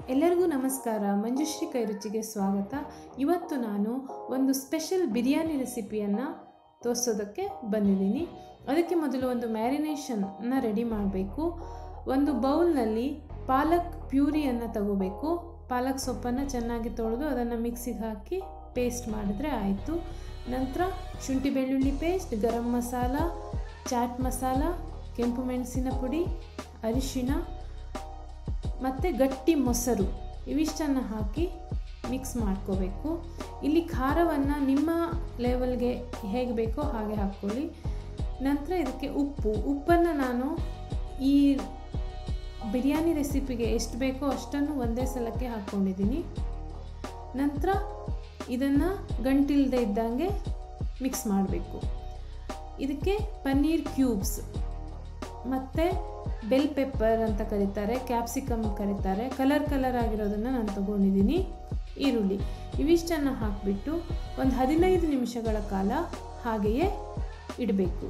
ಎಲ್ಲರಿಗೂ ನಮಸ್ಕಾರ ಮಂಜುಶ್ರೀ ಕೈರುಚಿಗೆ ಸ್ವಾಗತ ಇವತ್ತು ನಾನು ಒಂದು ಸ್ಪೆಷಲ್ ಬಿರಿಯಾನಿ ರೆಸಿಪಿಯನ್ನು ತೋರಿಸೋದಕ್ಕೆ ಬಂದಿದ್ದೀನಿ ಅದಕ್ಕೆ ಮೊದಲು ಒಂದು ಮ್ಯಾರಿನೇಷನ್ನ ರೆಡಿ ಮಾಡಬೇಕು ಒಂದು ಬೌಲ್ನಲ್ಲಿ ಪಾಲಕ್ ಪ್ಯೂರಿಯನ್ನು ತಗೋಬೇಕು ಪಾಲಕ್ ಸೊಪ್ಪನ್ನು ಚೆನ್ನಾಗಿ ತೊಳೆದು ಅದನ್ನು ಮಿಕ್ಸಿಗೆ ಹಾಕಿ ಪೇಸ್ಟ್ ಮಾಡಿದ್ರೆ ಆಯಿತು ನಂತರ ಶುಂಠಿ ಬೆಳ್ಳುಳ್ಳಿ ಪೇಸ್ಟ್ ಗರಂ ಮಸಾಲ ಚಾಟ್ ಮಸಾಲ ಕೆಂಪು ಮೆಣಸಿನ ಪುಡಿ ಅರಿಶಿಣ ಮತ್ತು ಗಟ್ಟಿ ಮೊಸರು ಇವಿಷ್ಟನ್ನು ಹಾಕಿ ಮಿಕ್ಸ್ ಮಾಡ್ಕೋಬೇಕು ಇಲ್ಲಿ ಖಾರವನ್ನು ನಿಮ್ಮ ಲೆವೆಲ್ಗೆ ಹೇಗೆ ಬೇಕೋ ಹಾಗೆ ಹಾಕ್ಕೊಳ್ಳಿ ನಂತರ ಇದಕ್ಕೆ ಉಪ್ಪು ಉಪ್ಪನ್ನು ನಾನು ಈ ಬಿರಿಯಾನಿ ರೆಸಿಪಿಗೆ ಎಷ್ಟು ಬೇಕೋ ಅಷ್ಟನ್ನು ಒಂದೇ ಸಲಕ್ಕೆ ಹಾಕ್ಕೊಂಡಿದ್ದೀನಿ ನಂತರ ಇದನ್ನು ಗಂಟಿಲ್ಲದೆ ಇದ್ದಂಗೆ ಮಿಕ್ಸ್ ಮಾಡಬೇಕು ಇದಕ್ಕೆ ಪನ್ನೀರ್ ಕ್ಯೂಬ್ಸ್ ಮತ್ತು ಬೆಲ್ ಪೆಪ್ಪರ್ ಅಂತ ಕರೀತಾರೆ ಕ್ಯಾಪ್ಸಿಕಮ್ ಕರೀತಾರೆ ಕಲರ್ ಕಲರ್ ಆಗಿರೋದನ್ನು ನಾನು ತಗೊಂಡಿದ್ದೀನಿ ಈರುಳ್ಳಿ ಇವಿಷ್ಟನ್ನು ಹಾಕಿಬಿಟ್ಟು ಒಂದು ಹದಿನೈದು ನಿಮಿಷಗಳ ಕಾಲ ಹಾಗೆಯೇ ಇಡಬೇಕು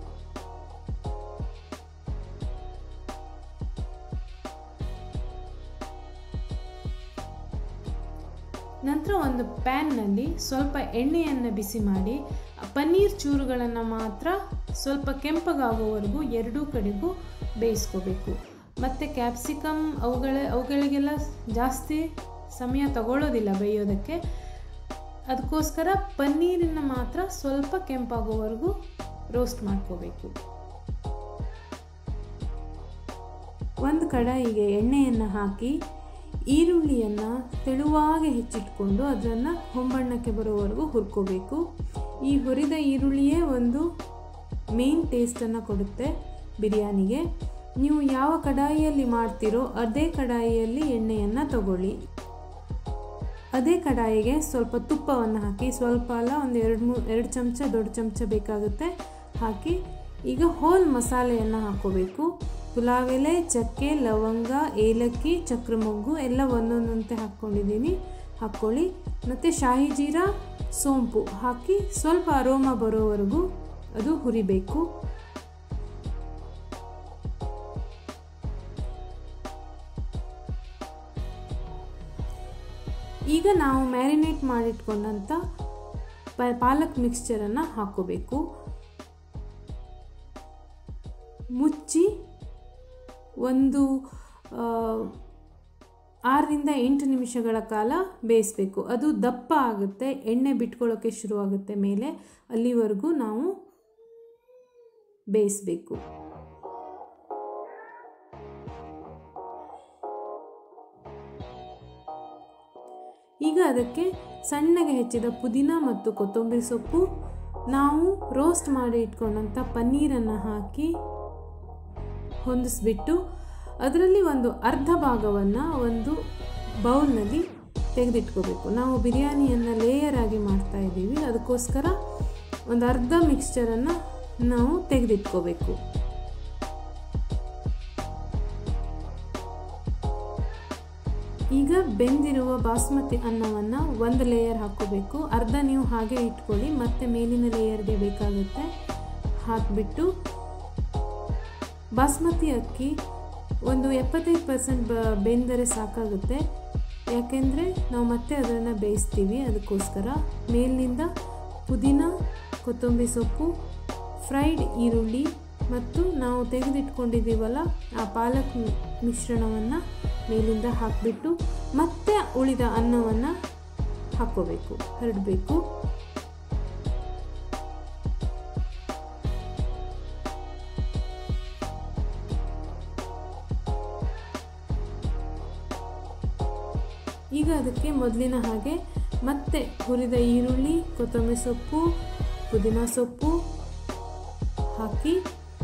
ನಂತರ ಒಂದು ಪ್ಯಾನ್ನಲ್ಲಿ ಸ್ವಲ್ಪ ಎಣ್ಣೆಯನ್ನು ಬಿಸಿ ಮಾಡಿ ಪನ್ನೀರ್ ಚೂರುಗಳನ್ನು ಮಾತ್ರ ಸ್ವಲ್ಪ ಕೆಂಪಗಾಗುವವರೆಗೂ ಎರಡೂ ಕಡೆಗೂ ಬೇಯಿಸ್ಕೋಬೇಕು ಮತ್ತು ಕ್ಯಾಪ್ಸಿಕಮ್ ಅವುಗಳ ಅವುಗಳಿಗೆಲ್ಲ ಜಾಸ್ತಿ ಸಮಯ ತಗೊಳ್ಳೋದಿಲ್ಲ ಬೇಯೋದಕ್ಕೆ ಅದಕ್ಕೋಸ್ಕರ ಪನ್ನೀರನ್ನ ಮಾತ್ರ ಸ್ವಲ್ಪ ಕೆಂಪಾಗುವವರೆಗೂ ರೋಸ್ಟ್ ಮಾಡ್ಕೋಬೇಕು ಒಂದು ಕಡಾಯಿಗೆ ಎಣ್ಣೆಯನ್ನು ಹಾಕಿ ಈರುಳ್ಳಿಯನ್ನು ತೆಳುವಾಗಿ ಹೆಚ್ಚಿಟ್ಕೊಂಡು ಅದನ್ನು ಹೊಂಬಣ್ಣಕ್ಕೆ ಬರೋವರೆಗೂ ಹುರ್ಕೋಬೇಕು ಈ ಹುರಿದ ಈರುಳ್ಳಿಯೇ ಒಂದು ಮೇನ್ ಟೇಸ್ಟನ್ನು ಕೊಡುತ್ತೆ ಬಿರಿಯಾನಿಗೆ ನೀವು ಯಾವ ಕಡಾಯಿಯಲ್ಲಿ ಮಾಡ್ತೀರೋ ಅದೇ ಕಡಾಯಿಯಲ್ಲಿ ಎಣ್ಣೆಯನ್ನು ತಗೊಳ್ಳಿ ಅದೇ ಕಡಾಯಿಗೆ ಸ್ವಲ್ಪ ತುಪ್ಪವನ್ನು ಹಾಕಿ ಸ್ವಲ್ಪ ಅಲ್ಲ ಒಂದು ಎರಡು ಮೂ ಎರಡು ಚಮಚ ದೊಡ್ಡ ಚಮಚ ಬೇಕಾಗುತ್ತೆ ಹಾಕಿ ಈಗ ಹೋಲ್ ಮಸಾಲೆಯನ್ನು ಹಾಕ್ಕೋಬೇಕು ಪುಲಾವ್ ಎಲೆ ಚಕ್ಕೆ ಲವಂಗ ಏಲಕ್ಕಿ ಚಕ್ರಮೊಗ್ಗು ಎಲ್ಲ ಒಂದೊಂದಂತೆ ಹಾಕ್ಕೊಂಡಿದ್ದೀನಿ ಹಾಕ್ಕೊಳ್ಳಿ ಮತ್ತು ಶಾಹಿ ಜೀರಾ ಸೋಂಪು ಹಾಕಿ ಸ್ವಲ್ಪ ಅರೋಮ ಬರೋವರೆಗೂ ಅದು ಹುರಿಬೇಕು ಈಗ ನಾವು ಮ್ಯಾರಿನೇಟ್ ಮಾಡಿಟ್ಕೊಂಡಂಥ ಪ ಪಾಲಕ್ ಮಿಕ್ಸ್ಚರನ್ನು ಹಾಕ್ಕೋಬೇಕು ಮುಚ್ಚಿ ಒಂದು ಆರರಿಂದ ಎಂಟು ನಿಮಿಷಗಳ ಕಾಲ ಬೇಯಿಸಬೇಕು ಅದು ದಪ್ಪ ಆಗುತ್ತೆ ಎಣ್ಣೆ ಬಿಟ್ಕೊಳ್ಳೋಕ್ಕೆ ಶುರುವಾಗುತ್ತೆ ಮೇಲೆ ಅಲ್ಲಿವರೆಗೂ ನಾವು ಬೇಯಿಸಬೇಕು ಈಗ ಅದಕ್ಕೆ ಸಣ್ಣಗೆ ಹೆಚ್ಚಿದ ಪುದೀನ ಮತ್ತು ಕೊತ್ತಂಬರಿ ಸೊಪ್ಪು ನಾವು ರೋಸ್ಟ್ ಮಾಡಿ ಇಟ್ಕೊಂಡಂಥ ಪನ್ನೀರನ್ನು ಹಾಕಿ ಹೊಂದಿಸ್ಬಿಟ್ಟು ಅದರಲ್ಲಿ ಒಂದು ಅರ್ಧ ಭಾಗವನ್ನು ಒಂದು ಬೌಲ್ನಲ್ಲಿ ತೆಗೆದಿಟ್ಕೋಬೇಕು ನಾವು ಬಿರಿಯಾನಿಯನ್ನು ಲೇಯರ್ ಆಗಿ ಮಾಡ್ತಾ ಇದ್ದೀವಿ ಅದಕ್ಕೋಸ್ಕರ ಒಂದು ಅರ್ಧ ಮಿಕ್ಸ್ಚರನ್ನು ನಾವು ತೆಗೆದಿಟ್ಕೋಬೇಕು ಈಗ ಬೆಂದಿರುವ ಬಾಸ್ಮತಿ ಅನ್ನವನ್ನು ಒಂದು ಲೇಯರ್ ಹಾಕ್ಕೋಬೇಕು ಅರ್ಧ ನೀವು ಹಾಗೆ ಇಟ್ಕೊಳ್ಳಿ ಮತ್ತೆ ಮೇಲಿನ ಲೇಯರ್ಗೆ ಬೇಕಾಗುತ್ತೆ ಹಾಕಿಬಿಟ್ಟು ಬಾಸ್ಮತಿ ಅಕ್ಕಿ ಒಂದು ಎಪ್ಪತ್ತೈದು ಪರ್ಸೆಂಟ್ ಬ ಬೆಂದರೆ ಸಾಕಾಗುತ್ತೆ ಯಾಕೆಂದರೆ ನಾವು ಮತ್ತೆ ಅದನ್ನು ಬೇಯಿಸ್ತೀವಿ ಅದಕ್ಕೋಸ್ಕರ ಮೇಲಿನಿಂದ ಪುದೀನ ಕೊತ್ತಂಬರಿ ಸೊಪ್ಪು ಫ್ರೈಡ್ ಈರುಳ್ಳಿ ಮತ್ತು ನಾವು ತೆಗೆದಿಟ್ಕೊಂಡಿದ್ದೀವಲ್ಲ ಆ ಪಾಲಕ್ ಮಿಶ್ರಣವನ್ನು ಮೇಲಿಂದ ಹಾಕಿಬಿಟ್ಟು ಮತ್ತೆ ಉಳಿದ ಅನ್ನವನ್ನು ಹಾಕ್ಕೋಬೇಕು ಹರಡಬೇಕು ಈಗ ಅದಕ್ಕೆ ಮೊದಲಿನ ಹಾಗೆ ಮತ್ತೆ ಹುರಿದ ಈರುಳ್ಳಿ ಕೊತ್ತಂಬರಿ ಸೊಪ್ಪು ಪುದೀನ ಸೊಪ್ಪು ಹಾಕಿ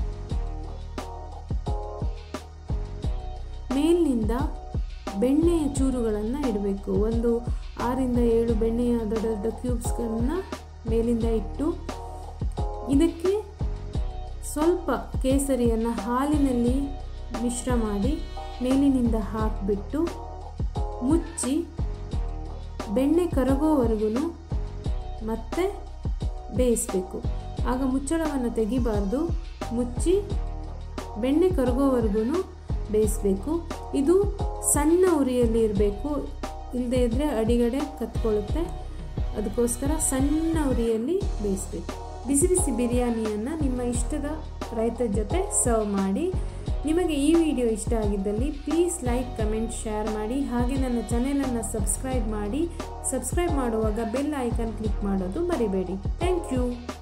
ಮೇಲಿನಿಂದ ಬೆಣ್ಣೆಯ ಚೂರುಗಳನ್ನು ಇಡಬೇಕು ಒಂದು ಆರಿಂದ ಏಳು ಬೆಣ್ಣೆಯ ದೊಡ್ಡ ದೊಡ್ಡ ಕ್ಯೂಬ್ಸ್ಗಳನ್ನು ಮೇಲಿಂದ ಇಟ್ಟು ಇದಕ್ಕೆ ಸ್ವಲ್ಪ ಕೇಸರಿಯನ್ನು ಹಾಲಿನಲ್ಲಿ ಮಿಶ್ರ ಮಾಡಿ ಮೇಲಿನಿಂದ ಹಾಕಿಬಿಟ್ಟು ಮುಚ್ಚಿ ಬೆಣ್ಣೆ ಕರಗೋವರೆಗೂ ಮತ್ತೆ ಬೇಯಿಸಬೇಕು ಆಗ ಮುಚ್ಚಳವನ್ನು ತೆಗಿಬಾರ್ದು ಮುಚ್ಚಿ ಬೆಣ್ಣೆ ಕರಗೋವರೆಗೂ ಬೇಯಿಸಬೇಕು ಇದು ಸಣ್ಣ ಉರಿಯಲ್ಲಿ ಇರಬೇಕು ಇಲ್ಲದೇ ಇದ್ದರೆ ಅಡಿಗಡೆ ಕತ್ಕೊಳ್ಳುತ್ತೆ ಅದಕ್ಕೋಸ್ಕರ ಸಣ್ಣ ಉರಿಯಲ್ಲಿ ಬೇಯಿಸಬೇಕು ಬಿಸಿ ಬಿಸಿ ಬಿರಿಯಾನಿಯನ್ನು ನಿಮ್ಮ ಇಷ್ಟದ ರೈತದ ಜೊತೆ ಸರ್ವ್ ಮಾಡಿ ನಿಮಗೆ ಈ ವಿಡಿಯೋ ಇಷ್ಟ ಆಗಿದ್ದಲ್ಲಿ ಪ್ಲೀಸ್ ಲೈಕ್ ಕಮೆಂಟ್ ಶೇರ್ ಮಾಡಿ ಹಾಗೆ ನನ್ನ ಚಾನೆಲನ್ನು ಸಬ್ಸ್ಕ್ರೈಬ್ ಮಾಡಿ ಸಬ್ಸ್ಕ್ರೈಬ್ ಮಾಡುವಾಗ ಬೆಲ್ ಐಕಾನ್ ಕ್ಲಿಕ್ ಮಾಡೋದು ಮರಿಬೇಡಿ ಥ್ಯಾಂಕ್ ಯು